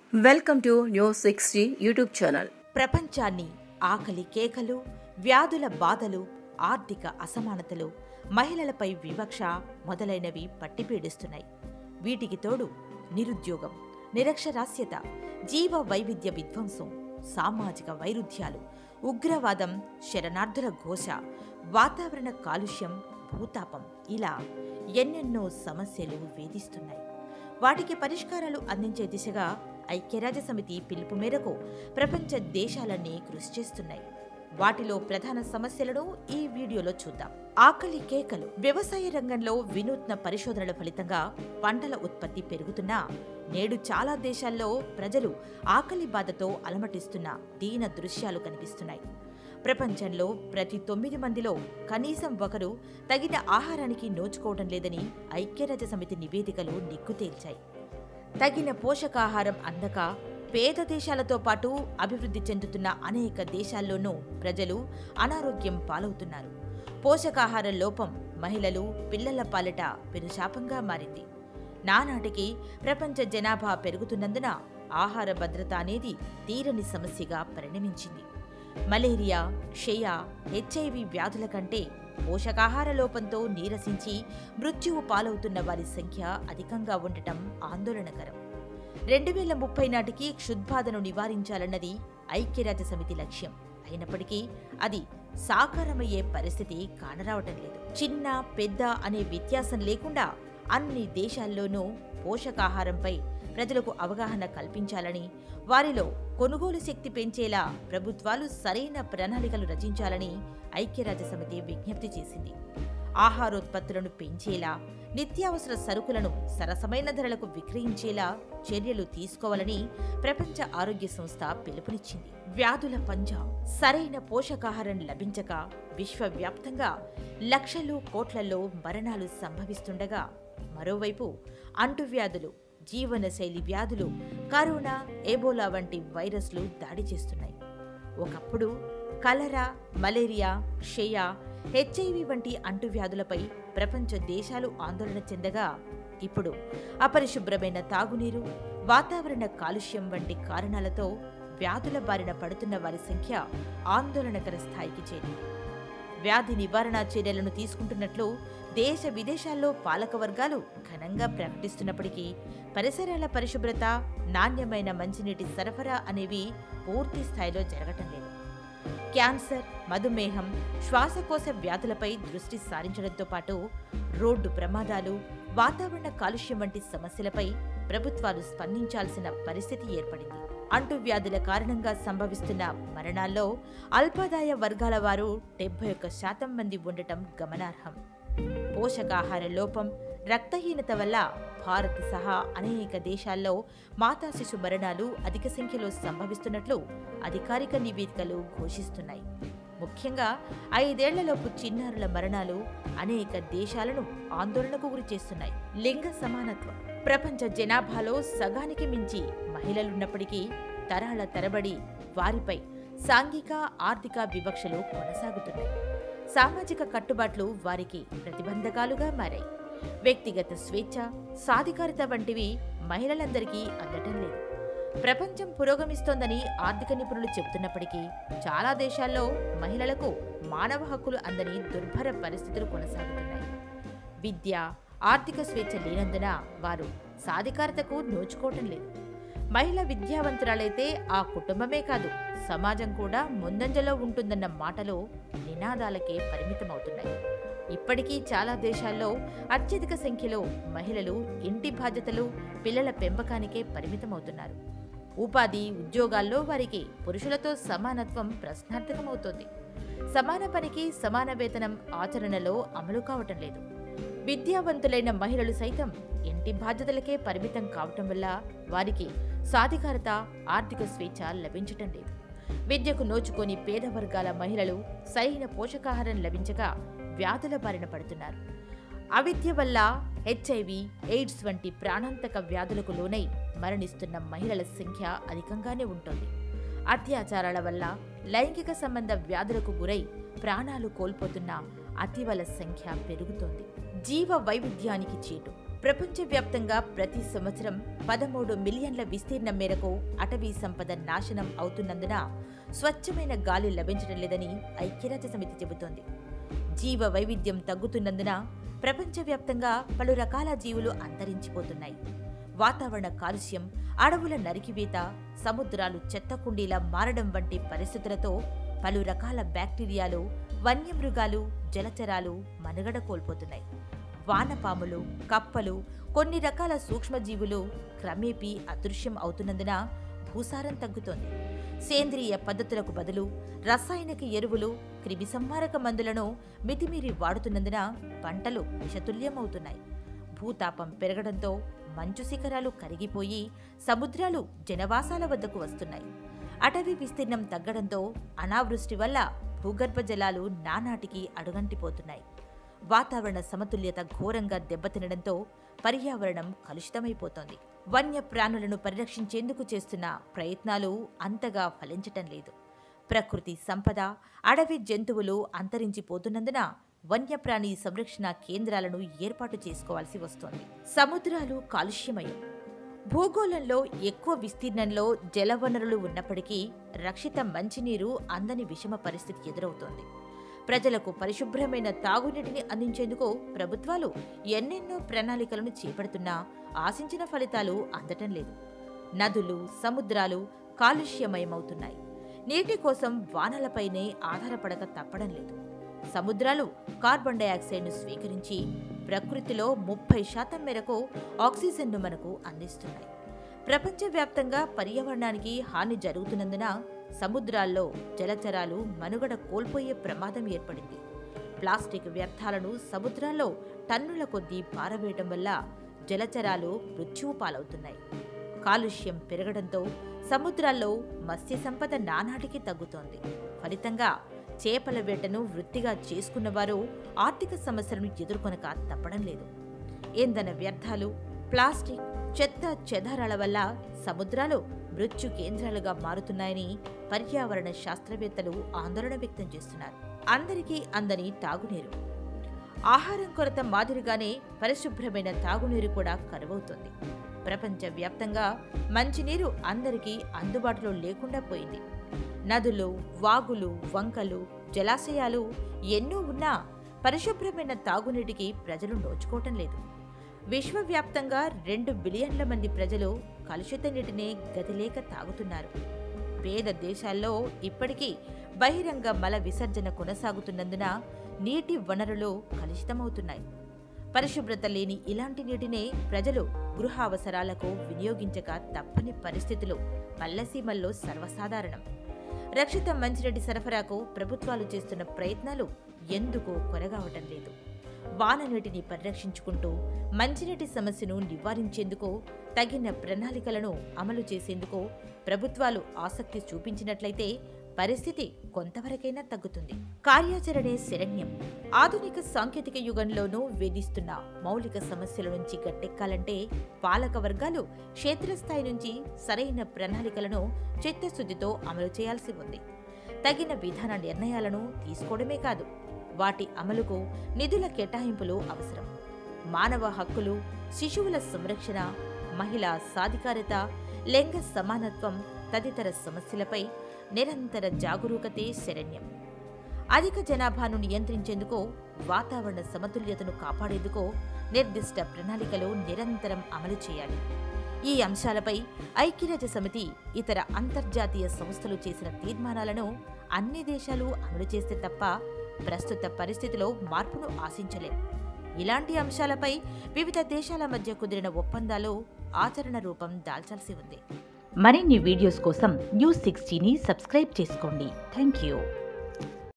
welcome to news sixty YouTube channel ప్రపంచాన్ని ఆకలి కేకలు వ్యాధుల బాధలు ఆర్థిక అసమానతలు మహిళలపై వివక్ష మొదలైనవి పట్టిపీడిస్తున్నాయి వీటికి తోడు నిరుద్యోగం నిరక్షరాస్యత జీవ వైవిధ్య విధ్వంసం సామాజిక వైరుధ్యాలు ఉగ్రవాదం శరణార్థుల ఘోష వాతావరణ కాలుష్యం భూతాపం ఇలా ఎన్నెన్నో సమస్యలు వేధిస్తున్నాయి వాటికి పరిష్కారాలు అందించే దిశగా ఐక్యరాజ్య సమితి పిలుపు మేరకు ప్రపంచ దేశాలన్నీ కృషి చేస్తున్నాయి వాటిలో ప్రధాన సమస్యలను ఈ వీడియోలో చూద్దాం ఆకలి కేకలు వ్యవసాయ రంగంలో వినూత్న పరిశోధనల ఫలితంగా పంటల ఉత్పత్తి పెరుగుతున్నా నేడు చాలా దేశాల్లో ప్రజలు ఆకలి బాధతో అలమటిస్తున్న దీన దృశ్యాలు కనిపిస్తున్నాయి ప్రపంచంలో ప్రతి తొమ్మిది మందిలో కనీసం ఒకరు తగిన ఆహారానికి నోచుకోవడం లేదని ఐక్యరాజ్య సమితి నివేదికలు నిగ్గు తేల్చాయి తగిన పోషకాహారం అందక పేద దేశాలతో పాటు అభివృద్ధి చెందుతున్న అనేక దేశాల్లోనూ ప్రజలు అనారోగ్యం పాలవుతున్నారు పోషకాహార లోపం మహిళలు పిల్లల పాలిట పెరుశాపంగా మారింది నానాటికి ప్రపంచ జనాభా పెరుగుతున్నందున ఆహార భద్రత అనేది తీరని సమస్యగా పరిణమించింది మలేరియా క్షయ హెచ్ఐవి వ్యాధుల కంటే పోషకాహార లోపంతో నీరసించి మృత్యువు పాలవుతున్న వారి సంఖ్య అధికంగా ఉండటం ఆందోళనకరం రెండు వేల ముప్పై నాటికి క్షుద్బాధను నివారించాలన్నది ఐక్యరాజ్య సమితి లక్ష్యం అయినప్పటికీ అది సాకారమయ్యే పరిస్థితి కానరావటం లేదు చిన్న పెద్ద అనే వ్యత్యాసం లేకుండా అన్ని దేశాల్లోనూ పోషకాహారంపై ప్రజలకు అవగాహన కల్పించాలని వారిలో కొనుగోలు శక్తి పెంచేలా ప్రభుత్వాలు సరైన ప్రణాళికలు రచించాలని ఐక్యరాజ్య సమితి విజ్ఞప్తి చేసింది ఆహారోత్పత్తులను పెంచేలా నిత్యావసర సరుకులను సరసమైన ధరలకు విక్రయించేలా చర్యలు తీసుకోవాలని ప్రపంచ ఆరోగ్య సంస్థ పిలుపునిచ్చింది వ్యాధుల పంజా సరైన పోషకాహారం లభించక విశ్వవ్యాప్తంగా లక్షలు కోట్లలో మరణాలు సంభవిస్తుండగా మరోవైపు అంటువ్యాధులు జీవనశైలి వ్యాధులు కరోనా ఎబోలా వంటి వైరస్లు దాడి చేస్తున్నాయి ఒకప్పుడు కలరా మలేరియా క్షయ హెచ్ఐవి వంటి అంటువ్యాధులపై ప్రపంచ దేశాలు ఆందోళన చెందగా ఇప్పుడు అపరిశుభ్రమైన తాగునీరు వాతావరణ కాలుష్యం వంటి కారణాలతో వ్యాధుల బారిన పడుతున్న వారి సంఖ్య ఆందోళనకర స్థాయికి చేరింది వ్యాధి నివారణ చర్యలను తీసుకుంటున్నట్లు దేశ విదేశాల్లో పాలక వర్గాలు ఘనంగా ప్రకటిస్తున్నప్పటికీ పరిసరాల పరిశుభ్రత నాణ్యమైన మంచినీటి సరఫరా అనేవి పూర్తి స్థాయిలో జరగటం లేదు క్యాన్సర్ మధుమేహం శ్వాసకోశ వ్యాధులపై దృష్టి సారించడంతో పాటు రోడ్డు ప్రమాదాలు వాతావరణ కాలుష్యం వంటి సమస్యలపై ప్రభుత్వాలు స్పందించాల్సిన పరిస్థితి ఏర్పడింది అంటువ్యాధుల కారణంగా సంభవిస్తున్న మరణాల్లో అల్పాదాయ వర్గాల వారు డెబ్బై ఒక్క శాతం మంది ఉండటం గమనార్హం పోషకాహార లోపం రక్తహీనత వల్ల భారత్ సహా అనేక దేశాల్లో మాతా శిశు మరణాలు అధిక సంఖ్యలో సంభవిస్తున్నట్లు అధికారిక నివేదికలు ఘోషిస్తున్నాయి ముఖ్యంగా ఐదేళ్లలోపు చిన్నారుల మరణాలు అనేక దేశాలను ఆందోళనకు గురి చేస్తున్నాయి లింగ సమానత్వం ప్రపంచ జనాభాలో సగానికి మించి మహిళలున్నప్పటికీ తరాల తరబడి వారిపై సాంఘిక ఆర్థిక వివక్షలు కొనసాగుతున్నాయి సామాజిక కట్టుబాట్లు వారికి ప్రతిబంధకాలుగా మారాయి వ్యక్తిగత స్వేచ్ఛ సాధికారిత వంటివి మహిళలందరికీ అందటం లేదు ప్రపంచం పురోగమిస్తోందని ఆర్థిక నిపుణులు చెబుతున్నప్పటికీ చాలా దేశాల్లో మహిళలకు మానవ హక్కులు అందని దుర్భర పరిస్థితులు కొనసాగుతున్నాయి విద్య ఆర్థిక స్వేచ్ఛ లేనందున వారు సాధికారతకు నోచుకోవటం లేదు మహిళ విద్యావంతురాలైతే ఆ కుటుంబమే కాదు సమాజం కూడా ముందంజలో ఉంటుందన్న మాటలు నినాదాలకే పరిమితమవుతున్నాయి ఇప్పటికీ చాలా దేశాల్లో అత్యధిక సంఖ్యలో మహిళలు ఇంటి బాధ్యతలు పిల్లల పెంపకానికే పరిమితమవుతున్నారు ఉపాధి ఉద్యోగాల్లో వారికి పురుషులతో సమానత్వం ప్రశ్నార్థకమవుతోంది సమాన పనికి సమాన వేతనం ఆచరణలో అమలు కావటం లేదు విద్యావంతులైన మహిళలు సైతం ఇంటి బాధ్యతలకే పరిమితం కావటం వల్ల వారికి సాధికారత ఆర్థిక స్వేచ్ఛ లభించటం లేదు విద్యకు నోచుకొని పేద వర్గాల మహిళలు సరైన పోషకాహారం లభించక వ్యాధుల బారిన పడుతున్నారు అవిద్య వల్ల హెచ్ఐవి ఎయిడ్స్ వంటి ప్రాణాంతక వ్యాధులకు లోనై మరణిస్తున్న మహిళల సంఖ్య అధికంగానే ఉంటుంది అత్యాచారాల వల్ల లైంగిక సంబంధ వ్యాధులకు గురై ప్రాణాలు కోల్పోతున్న అతివల సంఖ్య పెరుగుతోంది జీవ వైవిధ్యానికి చీటు ప్రపంచవ్యాప్తంగా ప్రతి సంవత్సరం పదమూడు మిలియన్ల విస్తీర్ణం మేరకు అటవీ సంపద నాశనం అవుతున్నందున స్వచ్ఛమైన గాలి లభించడం లేదని ఐక్యరాజ్య సమితి చెబుతోంది జీవ వైవిధ్యం తగ్గుతున్నందున ప్రపంచవ్యాప్తంగా పలు రకాల జీవులు అంతరించిపోతున్నాయి వాతావరణ కాలుష్యం అడవుల నరికివేత సముద్రాలు చెత్తకుండీలా మారడం వంటి పరిస్థితులతో పలు రకాల బ్యాక్టీరియాలు వన్యమృగాలు జలచరాలు మనుగడ కోల్పోతున్నాయి వానపాములు కప్పలు కొన్ని రకాల సూక్ష్మజీవులు క్రమేపీ అదృశ్యం అవుతున్నందున భూసారం తగ్గుతోంది సేంద్రియ పద్ధతులకు బదులు రసాయనిక ఎరువులు క్రిమిసంహారక మందులను మితిమీరి వాడుతున్నందున పంటలు విషతుల్యమవుతున్నాయి భూతాపం పెరగడంతో మంచు శిఖరాలు కరిగిపోయి సముద్రాలు జనవాసాల వద్దకు వస్తున్నాయి అటవీ విస్తీర్ణం తగ్గడంతో అనావృష్టి వల్ల భూగర్భ జలాలు నానాటికి అడుగంటిపోతున్నాయి వాతావరణ సమతుల్యత ఘోరంగా దెబ్బతినడంతో పర్యావరణం కలుషితమైపోతోంది వన్య ప్రాణులను పరిరక్షించేందుకు చేస్తున్న ప్రయత్నాలు అంతగా ఫలించటం లేదు ప్రకృతి సంపద అడవి జంతువులు అంతరించిపోతున్నందున వన్యప్రాణి సంరక్షణ కేంద్రాలను ఏర్పాటు చేసుకోవాల్సి వస్తోంది సముద్రాలు కాలుష్యమయం భూగోళంలో ఎక్కువ విస్తీర్ణంలో జలవనరులు ఉన్నప్పటికీ రక్షిత మంచినీరు అందని విషమ పరిస్థితి ఎదురవుతోంది ప్రజలకు పరిశుభ్రమైన తాగునీటిని అందించేందుకు ప్రభుత్వాలు ఎన్నెన్నో ప్రణాళికలను చేపడుతున్నా ఆశించిన ఫలితాలు అందటం లేదు నదులు సముద్రాలు కాలుష్యమయమవుతున్నాయి నీటి కోసం వానలపైనే ఆధారపడక తప్పడం లేదు సముద్రాలు కార్బన్ డయాక్సైడ్ను స్వీకరించి ప్రకృతిలో ముప్పై శాతం మేరకు ఆక్సిజన్ను మనకు అందిస్తున్నాయి ప్రపంచవ్యాప్తంగా పర్యావరణానికి హాని జరుగుతున్నందున సముద్రాల్లో జలచరాలు మనుగడ కోల్పోయే ప్రమాదం ఏర్పడింది ప్లాస్టిక్ వ్యర్థాలను సముద్రాల్లో టన్నుల కొద్దీ పారవేయడం వల్ల జలచరాలు మృత్యువు పాలవుతున్నాయి కాలుష్యం పెరగడంతో సముద్రాల్లో మత్స్య సంపద నానాటికి తగ్గుతోంది ఫలితంగా చేపల వేటను వృత్తిగా చేసుకున్నవారు ఆర్థిక సమస్యలను ఎదుర్కొనక తప్పడం లేదు ఇంధన వ్యర్థాలు ప్లాస్టిక్ చెత్త చెదారాల వల్ల సముద్రాలు మృత్యు కేంద్రాలుగా మారుతున్నాయని పర్యావరణ శాస్త్రవేత్తలు ఆందోళన వ్యక్తం చేస్తున్నారు అందరికీ అందని తాగునీరు ఆహారం కొరత మాదిరిగానే పరిశుభ్రమైన తాగునీరు కూడా కరువవుతోంది ప్రపంచవ్యాప్తంగా మంచినీరు అందరికీ అందుబాటులో లేకుండా పోయింది నదులు వాగులు వంకలు జలాశయాలు ఎన్నో ఉన్నా పరిశుభ్రమైన తాగునీటికి ప్రజలు నోచుకోవటం లేదు విశ్వవ్యాప్తంగా రెండు బిలియన్ల మంది ప్రజలు కలుషిత నీటిని గతిలేక తాగుతున్నారు పేద దేశాల్లో ఇప్పటికీ బహిరంగ మల విసర్జన కొనసాగుతున్నందున నీటి వనరులు కలుషితమవుతున్నాయి పరిశుభ్రత లేని ఇలాంటి నీటినే ప్రజలు గృహ అవసరాలకు వినియోగించక తప్పని పరిస్థితులు పల్లెసీమల్లో సర్వసాధారణం రక్షిత మంచినీటి సరఫరాకు ప్రభుత్వాలు చేస్తున్న ప్రయత్నాలు ఎందుకు కొనగావటం లేదు వాననీటిని పరిరక్షించుకుంటూ మంచినీటి సమస్యను నివారించేందుకు తగిన ప్రణాళికలను అమలు చేసేందుకు ప్రభుత్వాలు ఆసక్తి చూపించినట్లయితే పరిస్థితి కొంతవరకైనా తగ్గుతుంది కార్యాచరణే శరణ్యం ఆధునిక సాంకేతిక యుగంలోనూ వేధిస్తున్న మౌలిక సమస్యల నుంచి గట్టెక్కాలంటే పాలక వర్గాలు క్షేత్రస్థాయి నుంచి సరైన ప్రణాళికలను చిత్తశుద్ధితో అమలు చేయాల్సి ఉంది తగిన విధాన నిర్ణయాలను తీసుకోవడమే కాదు వాటి అమలుకు నిధుల కేటాయింపులు అవసరం మానవ హక్కులు శిశువుల సంరక్షణ మహిళా సాధికారత లింగ సమానత్వం తదితర సమస్యలపై నిరంతర జాగరూకతే శరణ్యం అధిక జనాభాను నియంత్రించేందుకు వాతావరణ సమతుల్యతను కాపాడేందుకు నిర్దిష్ట ప్రణాళికలు నిరంతరం అమలు చేయాలి ఈ అంశాలపై ఐక్యరాజ్య సమితి ఇతర అంతర్జాతీయ సంస్థలు చేసిన తీర్మానాలను అన్ని దేశాలు అమలు చేస్తే తప్ప ప్రస్తుత పరిస్థితిలో మార్పును ఆశించలేం ఇలాంటి అంశాలపై వివిధ దేశాల మధ్య కుదిరిన ఒప్పందాలు ఆచరణ రూపం దాల్చాల్సి ఉంది మరిన్ని వీడియోస్ కోసం న్యూస్ సిక్స్టీని సబ్స్క్రైబ్ చేసుకోండి థ్యాంక్ యూ